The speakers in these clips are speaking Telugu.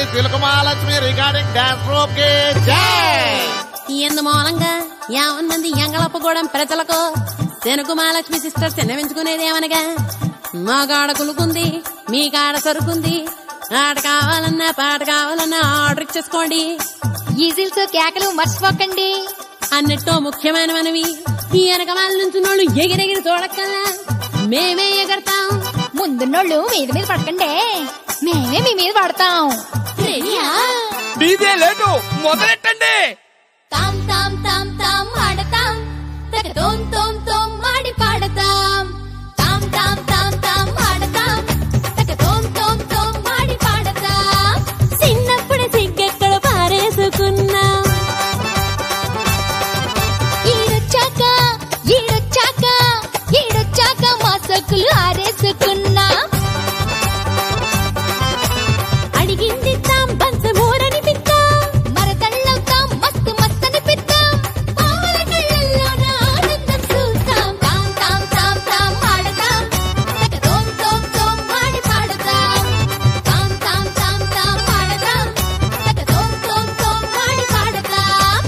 Silk Mahalakshmi recording dance group కి జై ఎందు మూలంగా యావన్ మంది ఎంగళప్పగూడెం ప్రజలకు తెనుకు మహాలక్ష్మి సిస్టర్స్ విన్నవించుకునేది ఏమనగా మా కాడ కులుకుంది మీ కాడ సరుకుంది ఆట కావాలన్నా పాట కావాలన్నా ఆర్డర్ ఇచ్చేసుకోండి ఈజిల్స్ కేకలు మర్చిపోకండి అన్నట్టు ముఖ్యమైన మనవి ఈ వెనక వాళ్ళ నుంచి నోళ్ళు ఎగిరెగిరి చూడక్కల్లా మేమే ఎగరతాం ముందున్నోళ్ళు మీద మీద పడకండి మేమే మీ మీద పడతాం రెడీయా డీజే లేదు మొదలెట్టండి తాం తాం తాం తాం ఆడతాం తక తోం తోం తోం ఆడి పాడతాం తాం తాం తాం తాం ఆడతాం తక తోం తోం తోం ఆడి పాడతాం చిన్నప్పుడు సిగ్గెక్కడ పారేసుకున్నాం ఈడొచ్చాక ఈడొచ్చాక ఈడొచ్చాక మా సొక్కులు ఆరేసుకున్నాం అడిగింది తాం బంచమూరని పిత్తాం మరదళ్ళవుతాం మస్తు మస్తని పిద్దాం పావల కళ్ళల్లోన ఆనందం చూస్తాం తాం తాం తాం తాం ఆడతాం తక తోం తోం తోం ఆడి పాడతాం తాం తాం తాం తాం ఆడతాం తక తోం తోం తోం ఆడి పాడతాం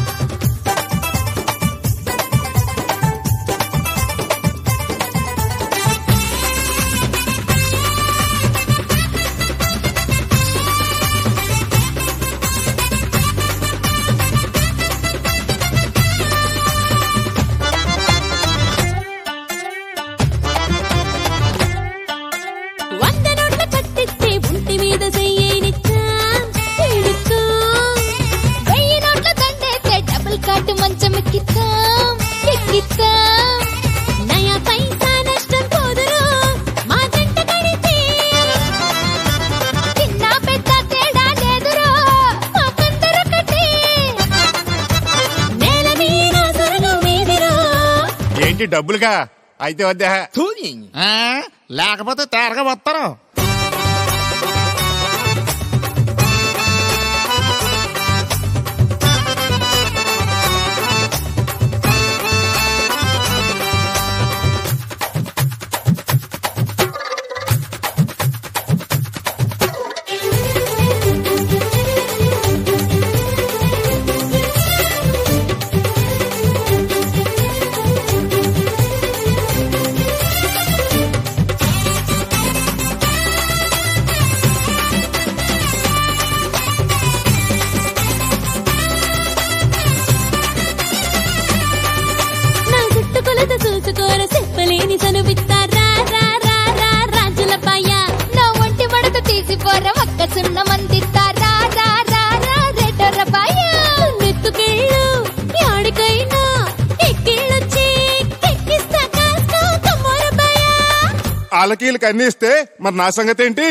వంద నోట్ల కట్టిస్తే ఒంటి మీద చెయ్యనిచ్చాం ఎడుతాం వెయ్యి నోట్ల దండేస్తే డబుల్ కాటు మంచం ఎక్కిస్తాం ఎక్కిస్తాం నయా పైసా నష్టం పోదురు మా జంట కడితే చిన్న పెద్ద తేడా లేదురో మాకందరొకటే నేల మీద సొరగం మీదిరో ఏంటి డబ్బులుగా అయితే వద్దా తూని. ఆ, లేకపోతే తేరగా వస్తారు నా చుట్టు కొలత చూసుకోర చెప్పలేని చనువిస్తారా రా రా రా రాజుల పాయ నా ఒంటి మడత తీసిపోర ఒక్క సున్న మందిస్తా రా రా రా రా రెడ్డొర్ర పాయ నెత్తుకెళ్ళు యాడికైనా ఎక్కిళ్ళొచ్చి ఎక్కిస్తా కాస్త కమ్మోర పాయ ఆలకీలకు అన్ని ఇస్తే మరి నా సంగతి ఏంటి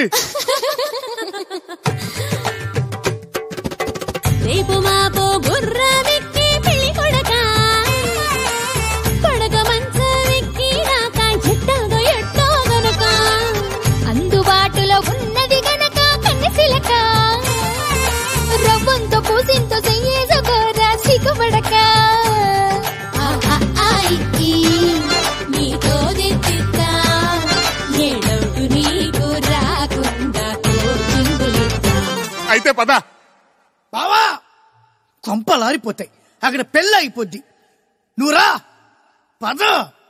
రేపు మాపో గుర్ర వెక్కి పెళ్లి కొడక కొడక మంచమెక్కి రాక ఎట్టాగో ఎట్టో గనక అందుబాటులో ఉన్నది గనక కన్నెసిలక రవ్వంతో పూసింతో చెయ్యేసుకోరా సిగ్గుపడక ఆ, ఆ, ఆ, ఈ, నీతో తెచ్చిస్తా ఏడవుడు నీకు రాకుండా కోచింగులిస్తా అయితే పద బావా కొంపలారిపోతాయి అక్కడ పెళ్ళి అయిపోద్ది నువ్వు రా పద